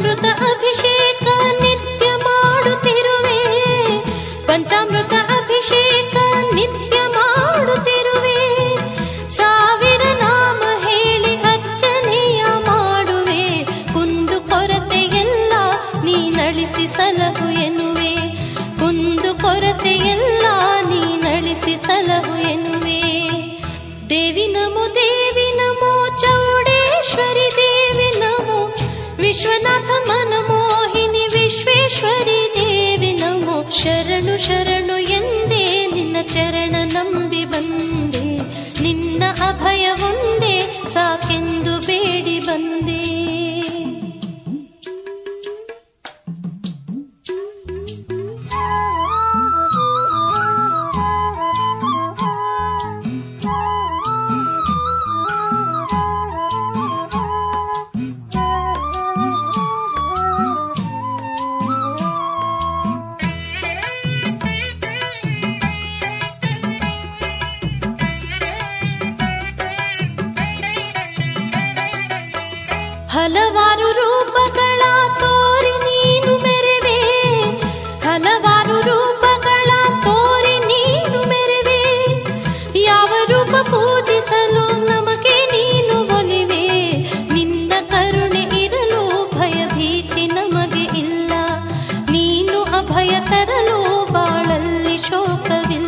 ಪಂಚಾಮೃತ ಅಭಿಷೇಕ ನಿತ್ಯ ಮಾಡುತ್ತಿರುವೆ ಪಂಚಾಮೃತ ಅಭಿಷೇಕ ನಿತ್ಯ ಮಾಡುತ್ತಿರುವೆ ಸಾವಿರ ನಾಮ ಹೇಳಿ ಅರ್ಚನೆಯ ಮಾಡುವೆ ಕುಂದು ಕೊರತೆಯೆಲ್ಲ ನೀನಳಿಸಿ ಸಲಹು ಎನ್ನುವೆ ಕುಂದು ಕೊರತೆಯೆಲ್ಲ ನೀನಳಿಸಿ ಸಲಹು ಎನ್ನುವೆ ದೇವಿ ನಮೋ ದೇವಿ ನಮೋ ಚೌಡೇಶ್ವರಿ ದೇವಿ ನಮೋ ವಿಶ್ವನಾಥ ಮನ ಮೋಹಿನಿ ವಿಶ್ವೇಶ್ವರಿ ದೇವಿ ನಮೋ ಶರಣು ಶರಣು ಎಂದೇ ನಿನ್ನ ಚರಣ ನಂಬಿ ಬಂದೆ ನಿನ್ನ ಅಭಯ ಒಂದೇ ಸಾಕೆಂದು ಬೇಡಿ ಬಂದೆ ಹಲವಾರು ರೂಪಗಳ ತೋರಿ ನೀನು ಮೆರೆವೆ ಹಲವಾರು ರೂಪಗಳ ತೋರಿ ನೀನು ಮೆರೆವೆ ಯಾವ ರೂಪ ಪೂಜಿಸಲು ನಮಗೆ ನೀನು ಒಲಿವೆ ನಿನ್ನ ಕರುಣೆ ಇರಲು ಭಯ ಭೀತಿ ನಮಗೆ ಇಲ್ಲ ನೀನು ಅಭಯ ತರಲು ಬಾಳಲ್ಲಿ ಶೋಕವಿಲ್ಲ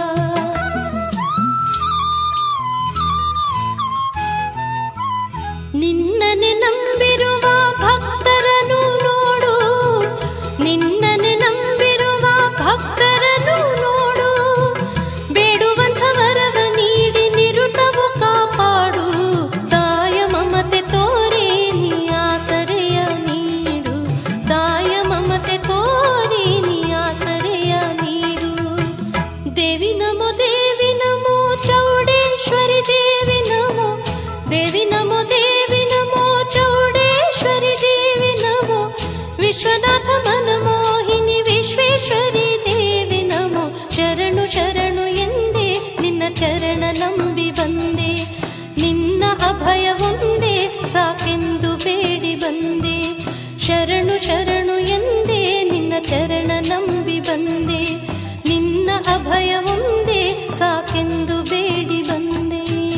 ನಿನ್ನನೆ ನಂಬಿರುವ ಭಕ್ತರನ್ನು ನೋಡು ನಿನ್ನನೆ ನಂಬಿರುವ ಭಕ್ತರನ್ನು ನೋಡು ಬೇಡುವಂಥ ವರವ ನೀಡಿ ನಿರುತವು ಕಾಪಾಡು ತಾಯ ಮಮತೆ ತೋರಿ ನೀ ಆಸರೆಯ ನೀಡು ತಾಯ ಮಮತೆ ತೋರಿ ನೀ ಆಸರೆಯ ನೀಡು ದೇವಿ ನಮೋ ದೇವಿ ನಮೋ ಚೌಡೇಶ್ವರಿ ದೇವಿ ನಮೋ ದೇವಿ ನಮೋ ದೇವಿ ನಮೋ ಚೌಡೇಶ್ವರಿ ದೇವಿ ನಮೋ ವಿಶ್ವನಾಥ ಮನ ಮೋಹಿನಿ ವಿಶ್ವೇಶ್ವರಿ ದೇವಿ ನಮೋ ಶರಣು ಶರಣು ಎಂದೇ ನಿನ್ನ ಚರಣ ನಂಬಿ ಬಂದೆ ನಿನ್ನ ಅಭಯ ಒಂದೇ ಸಾಕೆಂದು ಬೇಡಿ ಬಂದೆ ಶರಣು ಶರಣು ಎಂದೇ ನಿನ್ನ ಚರಣ ನಂಬಿ ಬಂದೆ ನಿನ್ನ ಅಭಯ ಒಂದೇ ಸಾಕೆಂದು ಬೇಡಿ ಬಂದೆ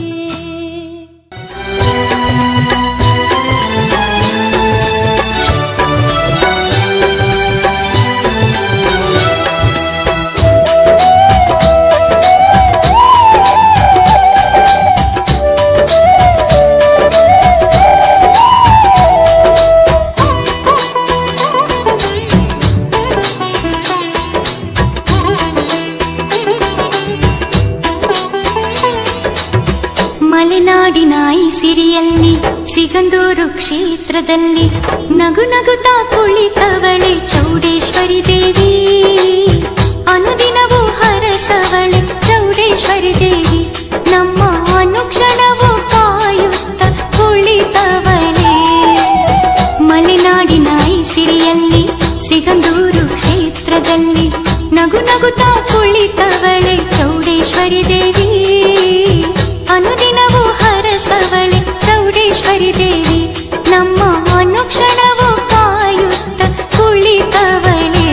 ಮಲೆನಾಡಿನ ಈ ಸಿರಿಯಲ್ಲಿ ಸಿಗಂದೂರು ಕ್ಷೇತ್ರದಲ್ಲಿ ನಗು ನಗುತ್ತಾ ಕುಳಿತವಳೆ ಚೌಡೇಶ್ವರಿ ದೇವಿ ಅನುದಿನವೂ ಹರಸವಳೆ ಚೌಡೇಶ್ವರಿ ದೇವಿ ನಮ್ಮ ಅನುಕ್ಷಣವೂ ಕಾಯುತ್ತ ಕುಳಿತವಳೆ ಮಲೆನಾಡಿನ ಈ ಸಿರಿಯಲ್ಲಿ ಸಿಗಂದೂರು ಕ್ಷೇತ್ರದಲ್ಲಿ ನಗು ನಗುತ್ತಾ ಕುಳಿತವಳೆ ಚೌಡೇಶ್ವರಿ ದೇವಿ ಅನುದಿನವೂ ಹರಸವಳೆ ಚೌಡೇಶ್ವರಿ ದೇವಿ ನಮ್ಮ ಅನುಕ್ಷಣವೂ ಕಾಯುತ್ತ ಕುಳಿತವಳೆ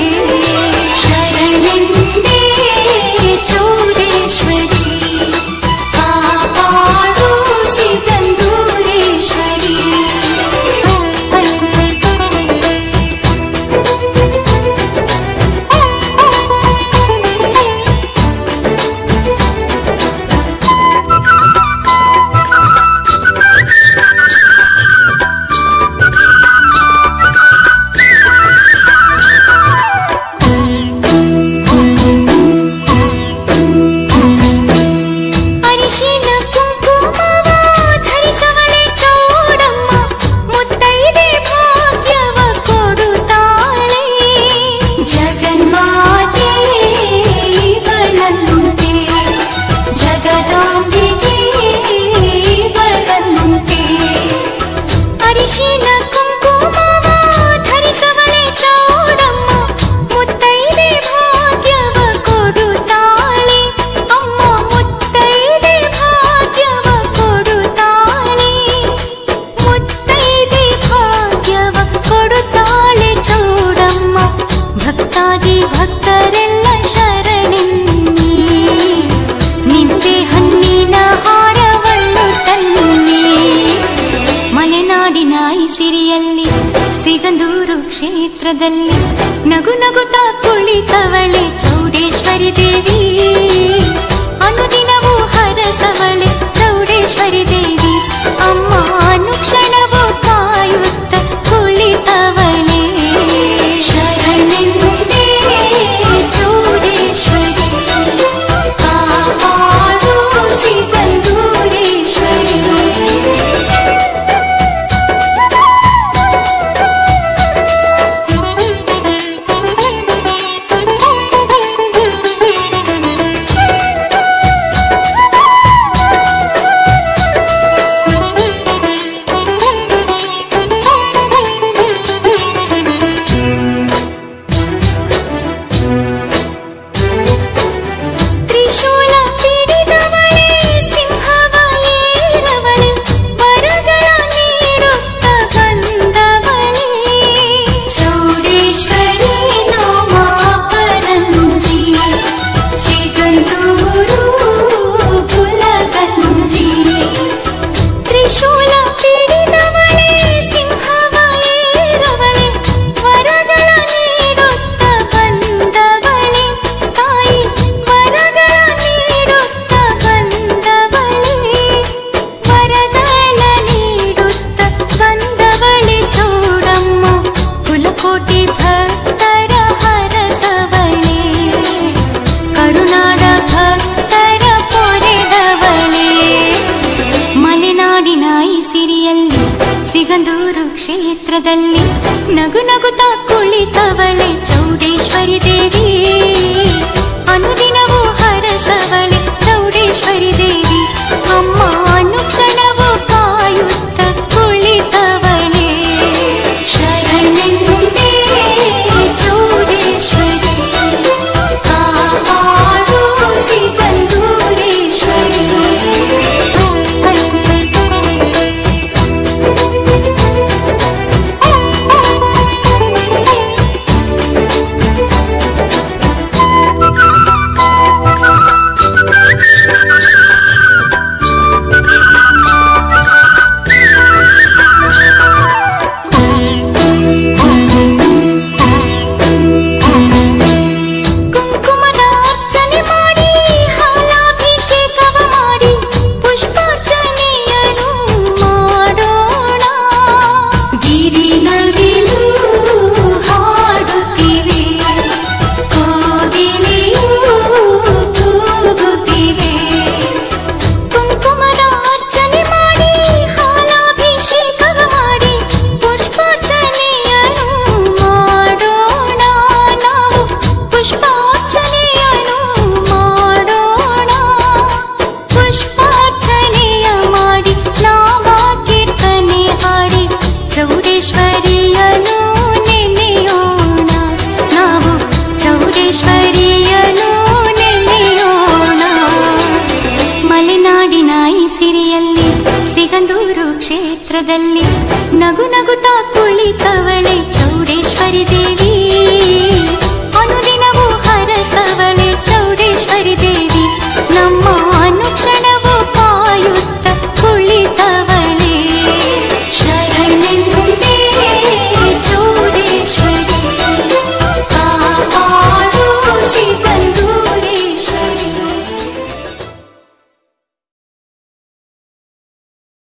ಶರಣೆಂದೇ ಚೌಡೇಶ್ವರಿ ಕಾಪಾಡು ಸಿಗಂದೂರೇಶ್ವರಿ ಕ್ಷೇತ್ರದಲ್ಲಿ ನಗು ನಗುತ್ತಾ ಕುಳಿತವಳೆ ಚೌಡೇಶ್ವರಿ ದೇವಿ ಅನುದಿನವೂ ಹರಸವಳೆ ಚೌಡೇಶ್ವರಿ ದೇವಿ ಅಮ್ಮ ಅನುಕ್ಷಣವೂ ಕಾಯುತ್ತ ಕುಳಿತವಳೆ ಶರಣೆಂದೇ ಚೌಡೇಶ್ವರಿ ಕಾಪಾಡು ಸಿಗಂದೂರೇಶ್ವರಿ ತ್ರಿಶೂಲ ಪಿಡಿದವಳೆ ಸಿಂಹವ ಏರವಳೆ ವರಗಳ ನೀಡುತ್ತ ಬಂದವಳೆ ಚೌಡೇಶ್ವರಿ ನಾಮ ಪರಂಜಿ ಸಿಗಂದೂರು ಕುಲಗಂಜಿ ತ್ರಿಶೂಲ ಪಿಡಿದವಳೆ ಸಿಂಹವ ಏರವಳೆ ವರಗಳ ನೀಡುತ್ತ ಬಂದವಳೆ ತಾಯಿ ವರಗಳ ನೀಡುತ್ತ ಬಂದವಳೆ ವರಗಳ ನೀಡುತ್ತ ಬಂದವಳೆ ಚೌಡಮ್ಮ ಕುಲಕೋಟಿ ಭಕ್ತರ ಹರಸವಳೆ ಕರುನಾಡ ಭಕ್ತರ ಪೊರೆದವಳೆ ಮಲೆನಾಡಿನ ಈ ಸಿರಿಯಲ್ಲಿ ಸಿಗಂದೂರು ಕ್ಷೇತ್ರದಲ್ಲಿ ನಗು ನಗುತ್ತಾ ಕುಳಿತವಳೆ ಚೌಡೇಶ್ವರಿ ದೇವಿ ಅನುದಿನವೂ ಹರಸವಳೆ ಚೌಡೇಶ್ವರಿ ದೇವಿ ಅಮ್ಮ ಅನುಕ್ಷಣವೂ ಕಾಯುತ್ತ ಕುಳಿತವಳೆ ಶರಣೆಂದೇ ಚೌಡೇಶ್ವರಿ ಕಾಪಾಡು ಸಿಗಂದೂರೇಶ್ವರಿ ಕುಂಕುಮದ ಅರ್ಚನೆ ಮಾಡಿ ಹಾಲಾಭಿಷೇಕವ ಮಾಡಿ ಪುಷ್ಪಾರ್ಚನೆಯನ್ನು ಮಾಡೋಣ ಗಿರಿ ನವಿಲು ಹಾಡುತ್ತಿವೆ ಕೋಗಿಲೆಯೂ ಕೂಗುತ್ತಿವೆ ಕುಂಕುಮದ ಅರ್ಚನೆ ಮಾಡಿ ಹಾಲಾಭಿಷೇಕವ ಮಾಡಿ ಪುಷ್ಪಾರ್ಚನೆಯನ್ನು ಮಾಡೋಣ ನಾವು ಪುಷ್ಪಾರ್ಚನೆಯನ್ನು ಮಾಡೋಣ ಪುಷ್ಪಾರ್ಚನೆಯ ಮಾಡಿ ನಾಮ ಕೀರ್ತನೆ ಹಾಡಿ ಚೌಡೇಶ್ವರಿಯನು ನೆನೆಯೋಣ ನಾವು ಚೌಡೇಶ್ವರಿಯನು ನೆನೆಯೋಣ ಮಲೆನಾಡಿನ ಈ ಸಿರಿಯಲ್ಲಿ ಸಿಗಂದೂರು ಕ್ಷೇತ್ರದಲ್ಲಿ ನಗು ನಗುತ್ತಾ ಕುಳಿತವಳೆ